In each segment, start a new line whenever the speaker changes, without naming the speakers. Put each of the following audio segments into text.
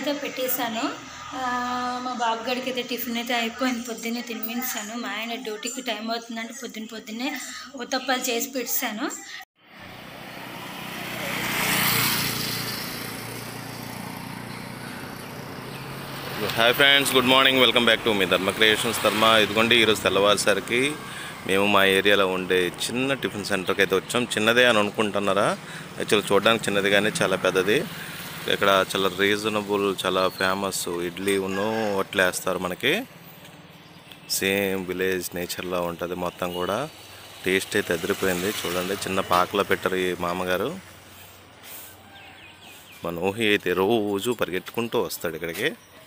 అయితే పెట్టేశాను ఆ, మా బాబు గడికి అయితే టిఫిన్ అయితే అయిపోయింది పొద్దున్నే తినిపించాను మా ఆయన డ్యూటీకి టైం అవుతుందంటే పొద్దున్న పొద్దున్నే ఉత్తప్పాలు చేసి పెట్టాను
hi friends good morning welcome back to మీ ధర్మ క్రియేషన్స్ ధర్మ ఇదిగోండి ఈరోజు తెల్లవారుసరికి మేము మా ఏరియాలో ఉండే చిన్న టిఫిన్ సెంటర్కి అయితే వచ్చాం చిన్నదే అని అనుకుంటున్నారా యాక్చువల్ చూడడానికి చిన్నది కానీ చాలా పెద్దది ఇక్కడ చాలా రీజనబుల్ చాలా ఫేమస్ ఇడ్లీ ఉన్ను వడ్లు వేస్తారు మనకి సేమ్ విలేజ్ నేచర్లో ఉంటుంది మొత్తం కూడా టేస్ట్ అయితే ఎదిరిపోయింది చూడండి చిన్న పాకలో పెట్టారు ఈ మామగారు మన ఊహి అయితే రోజు పరిగెట్టుకుంటూ వస్తాడు ఇక్కడికి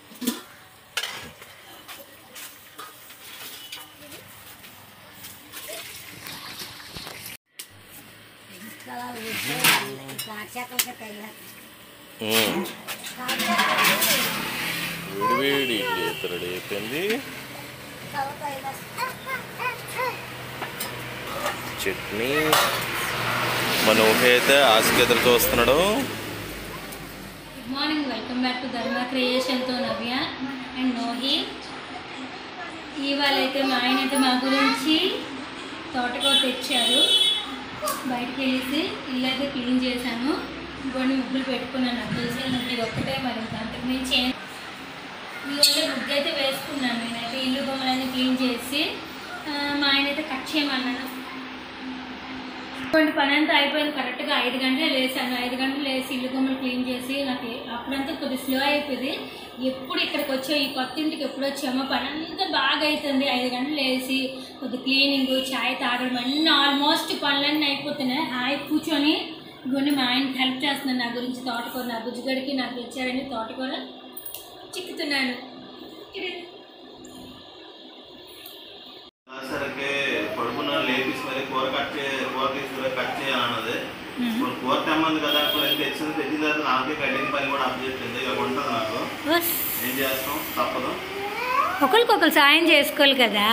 ఉమ్. వేడివేడి ఇడ్లీ అయితే రెడీ అయిపోయింది చట్నీ మన ఊహి అయితే ఆశకి ఎదురు చూస్తున్నాడు
good morning welcome back to Dharma క్రియేషన్తో నవ్య అండ్ నోహి ఇవాళ అయితే మా ఆయన అయితే మా గురించి తోటకూర తెచ్చారు బయటకు వెళ్ళేసి ఇల్లు అయితే క్లీన్ చేశాను ఇంకొన్ని ముగ్గులు పెట్టుకున్నాను నాకు తెలిసి ఇది ఒక్కటే మరి ఇంకా అంతకు మించి ఏం ఇవాళ ముగ్గు అయితే వేసుకున్నాను నేనైతే ఇల్లు బొమ్మలన్నీ క్లీన్ చేసి ఆ, మా ఆయన అయితే కట్ చేయమన్నాను కొన్ని పని అంతా అయిపోయింది కరెక్ట్గా ఐదు గంటలు లేసాను ఐదు గంటలు లేసి ఇల్లు బొమ్మలు క్లీన్ చేసి నాకు అప్పుడంతా కొద్దిగా స్లో అయిపోయింది ఎప్పుడు ఇక్కడికి వచ్చా ఈ కొత్త ఇంటికి ఎప్పుడు వచ్చామో పని అంతా బాగా అవుతుంది ఐదు గంటలు లేసి కొద్ది క్లీనింగ్ చాయ్ తాగడం అన్నీ ఆల్మోస్ట్ పనులన్నీ అయిపోతున్నాయి హాయ్ కూర్చొని ఇవన్నీ మా ఆయనకి హెల్ప్ చేస్తున్నాను నా గురించి తోటకూర నా బుజ్జిగడికి నాకు ఇచ్చారని తోటకూర చిక్కుతున్నాను
సరికి పడుకున్న లేపీస్ మరి కూర కట్ చే కూర తీసుకుని కట్ చేయాలన్నది ఇప్పుడు కూర తెమ్మంది కదా ఇప్పుడు ఎంత తెచ్చింది తెచ్చిన తర్వాత నాకే కటింగ్ పని కూడా అప్ చెప్పింది ఇక ఉంటుంది నాకు ఏం చేస్తాం తప్పదు
ఒకరికొకరు సాయం చేసుకోవాలి కదా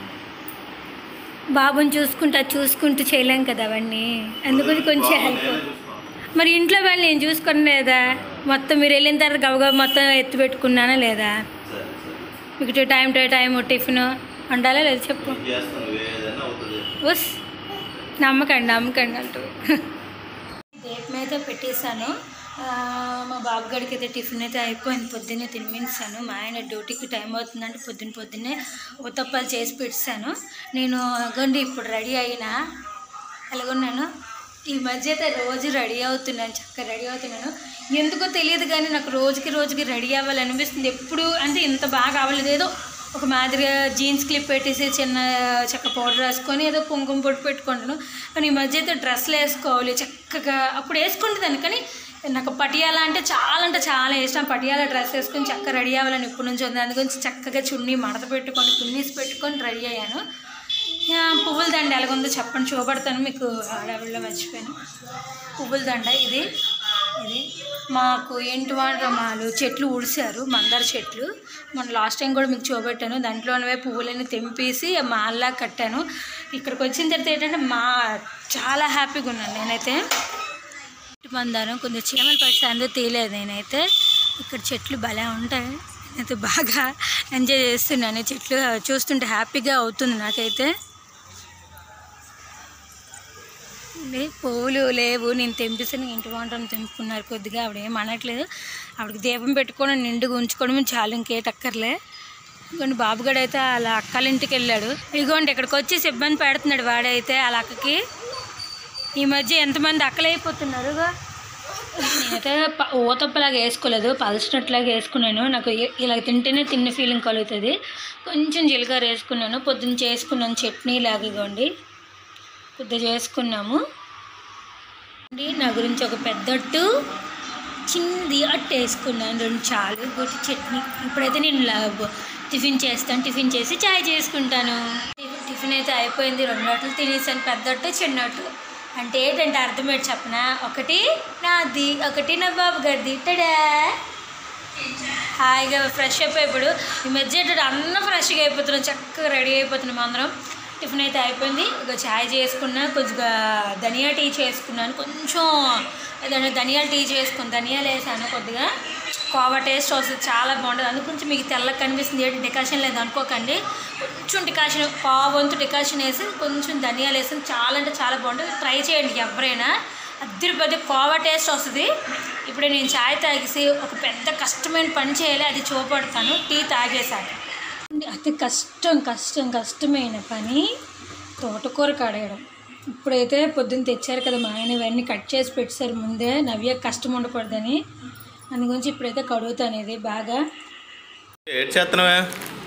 బాబుని చూసుకుంటా చూసుకుంటూ చేయలేం కదా అవన్నీ అందుకని కొంచెం హెల్ప్
నేనే చూసుకోను.
మరి ఇంట్లో వాళ్ళు నేను చూసుకుని లేదా మొత్తం మీరు వెళ్ళిన తర్వాత గబగబా మొత్తం ఎత్తి పెట్టుకున్నానా లేదా
సరే సరే
మీకు to time to time tiffin వండాలా లేదా చెప్పు
ఏం చేస్తాను నువ్వు ఏదైనా అవుతుంది
ఉస్ నమ్మకండి నమ్మకండి అంటూ దీపం అయితే పెట్టేశాను ఆ, మా బాబు గడికి అయితే టిఫిన్ అయితే అయిపోయింది పొద్దున్నే తినిపించాను మా ఆయన డ్యూటీకి టైం అవుతుందంటే పొద్దున్న పొద్దున్నే ఉత్తప్పాలు చేసి పెట్టాను నేను అగండి ఇప్పుడు రెడీ అయినా ఎలాగున్నాను ఈ మధ్య అయితే రోజు రెడీ అవుతున్నాను చక్కగా రెడీ అవుతున్నాను ఎందుకో తెలియదు కానీ నాకు రోజుకి రోజుకి రెడీ అవ్వాలనిపిస్తుంది ఎప్పుడు అంటే ఇంత బాగా అవ్వలేదు ఏదో ఒక మాదిరిగా జీన్స్ క్లిప్ పెట్టేసి చిన్న చక్క పౌడర్ వేసుకొని ఏదో కుంకుమ పొట్టు పెట్టుకుంటాను కానీ ఈ మధ్య అయితే డ్రెస్సులు వేసుకోవాలి చక్కగా అప్పుడు వేసుకుంటుందని కానీ నాకు పటియాల అంటే చాలా అంటే చాలా ఇష్టం పటియాల డ్రెస్ వేసుకొని చక్కగా రెడీ అవ్వాలని ఇప్పటి నుంచి ఉంది అందుగురించి చక్కగా చున్నీ మడత పెట్టుకొని పిన్నిస్ పెట్టుకొని రెడీ అయ్యాను ఆ, పువ్వుల దండ ఎలాగుందో చెప్పండి చూపెడతాను మీకు ఆడవిలో మర్చిపోయాను పువ్వుల దండ ఇది ఇది మాకు ఏంటి మాలు చెట్లు ఊడిశారు మందార చెట్లు మొన్న లాస్ట్ టైం కూడా మీకు చూపెట్టాను దాంట్లోనే పువ్వులన్నీ తెంపేసి మాల్లా కట్టాను ఇక్కడికి వచ్చిన తర్వాత ఏంటంటే మా చాలా హ్యాపీగా ఉన్నాను నేనైతే చెట్టు మందారం కొంచెం చీమలు పడితే అందరూ తీయలేదు నేనైతే ఇక్కడ చెట్లు భలే ఉంటాయి నేనైతే బాగా ఎంజాయ్ చేస్తున్నాను ఈ చెట్లు చూస్తుంటే హ్యాపీగా అవుతుంది నాకైతే ఇది పువ్వులు లేవు నేను తెంపిస్తాను ఇంటి వంటను తెంపుకున్నారు కొద్దిగా ఆవిడ ఏం అనట్లేదు ఆవిడకి దీపం పెట్టుకొని నిండుగా ఉంచుకోవడం చాలు ఇంకేటక్కర్లే ఇదిగోండి బాబుగాడు అయితే వాళ్ళ అక్కల ఇంటికి వెళ్ళాడు ఇదిగోండి ఇక్కడికి వచ్చి ఇబ్బంది పెడుతున్నాడు వాడైతే వాళ్ళ అక్కకి ఈ మధ్య ఎంతమంది అక్కలైపోతున్నారు నేనైతే ప- ఊతప్పలాగా వేసుకోలేదు పలచినట్లాగా వేసుకున్నాను నాకు ఇ- ఇలా తింటేనే తిన్న ఫీలింగ్ కలుగుతుంది కొంచెం జీలకర్ర వేసుకున్నాను పొద్దున్న చేసుకున్నాను చట్నీ లాగా ఇగోండి కొద్దిగా చేసుకున్నాము అండి, నా గురించి ఒక పెద్దట్టు చిన్నది అట్టు వేసుకున్నాను రెండు చాలు గుట్టి చట్నీ ఇప్పుడైతే నేను లా- టిఫిన్ చేస్తాను టిఫిన్ చేసి చాయ్ చేసుకుంటాను టిఫిన్- టిఫిన్ అయితే అయిపోయింది రెండు అట్లు తినేసాను పెద్దట్టు చిన్నట్టు అంటే ఏంటంటే అర్థం ఏంటి చెప్పనా ఒకటి నాది ఒకటి నా బాబు గడిది టడా హాయిగా ఫ్రెష్ అప్ ఇప్పుడు ఈ మధ్య ఏంటంటే అన్న ఫ్రెష్గా అయిపోతున్నాం చక్కగా రెడీ అయిపోతున్నాం అందరం టిఫిన్ అయితే అయిపోయింది ఇక చాయ్ చేసుకున్నా కొద్దిగా ధనియా టీ చేసుకున్నాను కొంచెం ఏదైనా ధనియాల టీ చేసుకుని ధనియాలు వేసాను కొద్దిగా కోవా టేస్ట్ వస్తుంది చాలా బాగుంటుంది అందుగురించి మీకు తెల్లగా కనిపిస్తుంది ఏంటి డికాషన్ లేదు అనుకోకండి కొంచెం డికాషన్ పావు వంతు డికాషన్ వేసి కొంచెం ధనియాలు వేసి చాలా అంటే చాలా బాగుంటుంది ట్రై చేయండి ఎవరైనా అద్దరి పెద్ద కోవా టేస్ట్ వస్తుంది ఇప్పుడు నేను చాయ్ తాగేసి ఒక పెద్ద కష్టమైన పని చేయాలి అది చూపడతాను టీ తాగేసాక అతి కష్టం కష్టం కష్టమైన పని తోటకూర కడగడం ఇప్పుడైతే పొద్దున్న తెచ్చారు కదా మా ఆయన ఇవన్నీ కట్ చేసి పెట్టారు ముందే నవ్య కష్టం ఉండకూడదని అందు గురించి ఇప్పుడైతే కడుగుతాను ఇది బాగా
ఏడు చేస్తున్నావే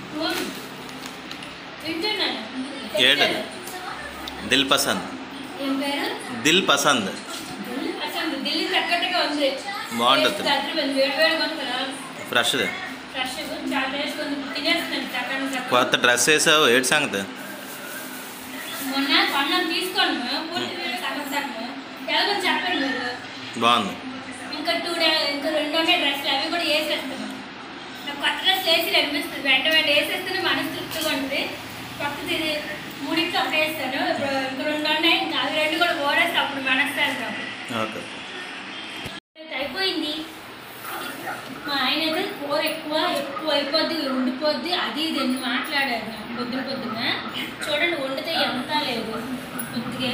ఏడు దిల్ పసంద్
ఏం పేరు
దిల్ పసంద్
అసలు ఢిల్లీ తగ్గట్టుగా ఉంది
బాగుంటుంది.
వేడి వేడి కొనుక్కున్నా
ఫ్రెష్ది
ఫ్రెష్ చాలా టేస్ట్ ఉంది తినేస్తున్నాను చక్కగా చక్కగా
కొత్త డ్రెస్ వేసావు ఏడు సంగతి
మొన్న కొన్నాను తీసుకోండి పూర్తి సగం సగం ఎలాగో చెప్పండి మీరు
బాగుంది
ఇంకా టూ డే ఇంకా రెండు ఉండే డ్రెస్లు అవి కూడా వేసేస్తున్నాం నాకు కొత్త డ్రెస్ వేసి అనిపిస్తుంది వెంట వెంట వేసేస్తేనే మనసు తృప్తిగా ఉంటుంది కొత్తది ఇది మూడింటికి ఒకటి వేస్తాను ఇప్పుడు ఇంకా రెండు ఉన్నాయి ఇంకా అవి రెండు కూడా ఓడేస్తే అప్పుడు మనస్తాను
ఓకే
అయిపోయింది మా ఆయన అయితే కూర ఎక్కువ ఎక్కువ అయిపోద్ది ఉండిపోద్ది అది ఇది అని మాట్లాడారు నాకు పొద్దున పొద్దున చూడండి వండితే ఎంత లేదు కొద్దిగా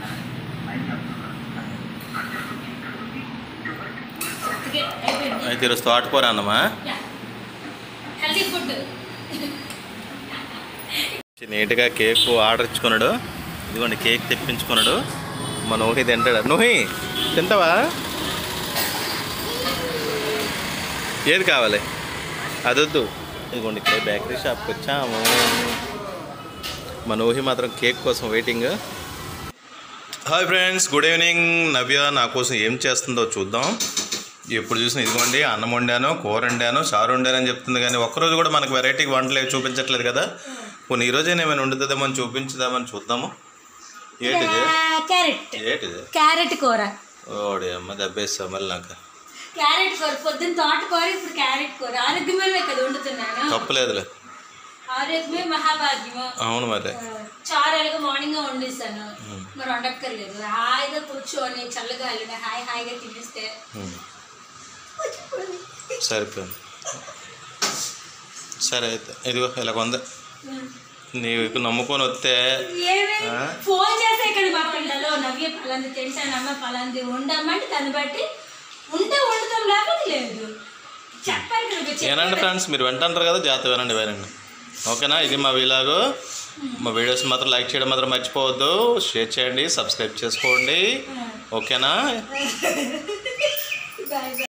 కొద్దిగా అయిపోయింది
అయితే ఈరోజు తోటకూర అన్నమా
హెల్తీ ఫుడ్
నీట్గా కేక్ ఆర్డర్ ఇచ్చుకున్నాడు ఇదిగోండి కేక్ తెప్పించుకున్నాడు మా నోహి తింటాడు నోహి తింటావా ఏది కావాలి అదొద్దు ఇదిగోండి ఇక్కడ బేకరీ షాప్కి వచ్చాము మా నోహి మాత్రం కేక్ కోసం waiting hi friends good evening Navya నా కోసం ఏం చేస్తుందో చూద్దాం ఎప్పుడు చూసినా ఇదిగోండి అన్నం వండాను కూర వండాను చారు వండాను అని చెప్తుంది కానీ ఒక్కరోజు కూడా మనకు వెరైటీ వంటలు ఏవి చూపించట్లేదు కదా పోనీ ఈరోజే ఏమైనా వండుతుందేమో అని చూపించుదామని చూద్దాము ఏంటిది
క్యారెట్
ఏంటిది
క్యారెట్ కూర
ఓడి అమ్మ దెబ్బేస్తా మళ్ళీ నాకు
క్యారెట్ కూర పొద్దున్న తోటకూర ఇప్పుడు క్యారెట్ కూర ఆరోగ్యమే కదా వండుతున్నాను
తప్పలేదులే
ఆరోగ్యమే మహాభాగ్యము
అవును మరి
చారు ఎలాగో మార్నింగ్ వండిస్తాను మరి వండక్కర్లేదు హాయిగా కూర్చొని చల్లగా వెళ్ళిన హాయి హాయిగా తినేస్తే
ఉమ్. సరిపోయింది సరే అయితే ఇదిగో ఇలా కొంద నీకు నమ్ముకొని వస్తే
ఏమి
ఆ?
ఫోన్ చేస్తే ఇక్కడ మా పిల్లలు నవ్య పలాంది తింటానమ్మా పలాంది ఉండమంటే దాన్ని బట్టి ఉంటే వండుతాం లేకపోతే లేదు చెప్పాలి కదా మీరు
ఏనండి
చెప్పాలి.
ఫ్రెండ్స్ మీరు వింటారు కదా జాగ్రత్త వినండి వినండి ఓకేనా ఇది మా వీలాగు మా వీడియోస్ మాత్రం లైక్ చేయడం మాత్రం మర్చిపోవద్దు షేర్ చేయండి సబ్స్క్రైబ్ చేసుకోండి ఓకేనా
బాయ్ బాయ్